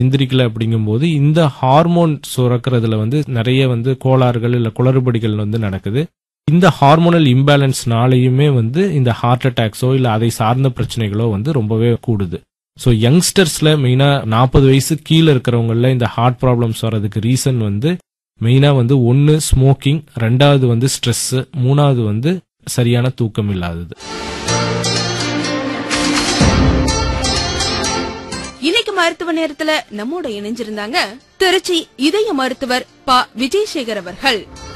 எந்திரிக்கல அப்படிங்கும்போது இந்த ஹார்மோன் சுரக்கிறதுல வந்து நிறைய வந்து கோளாறுகள் இல்ல குளறுபடிகள் வந்து நடக்குது இந்த ஹார்மோனல் இம்பேலன்ஸ்னாலையுமே வந்து இந்த ஹார்ட் அட்டாக்ஸோ இல்ல அதை சார்ந்த பிரச்சனைகளோ வந்து ரொம்பவே கூடுது ஸோ யங்ஸ்டர்ஸ்ல மெயினா நாற்பது வயசு கீழே இருக்கிறவங்கள இந்த ஹார்ட் ப்ராப்ளம்ஸ் வர்றதுக்கு ரீசன் வந்து மெயினா வந்து ஒன்னு ஸ்மோக்கிங் ரெண்டாவது வந்து ஸ்ட்ரெஸ் மூணாவது வந்து சரியான தூக்கம் இல்லாதது இன்னைக்கு மருத்துவ நேரத்துல நம்மோட இணைஞ்சிருந்தாங்க திருச்சி இதய மருத்துவர் ப விஜயசேகர் அவர்கள்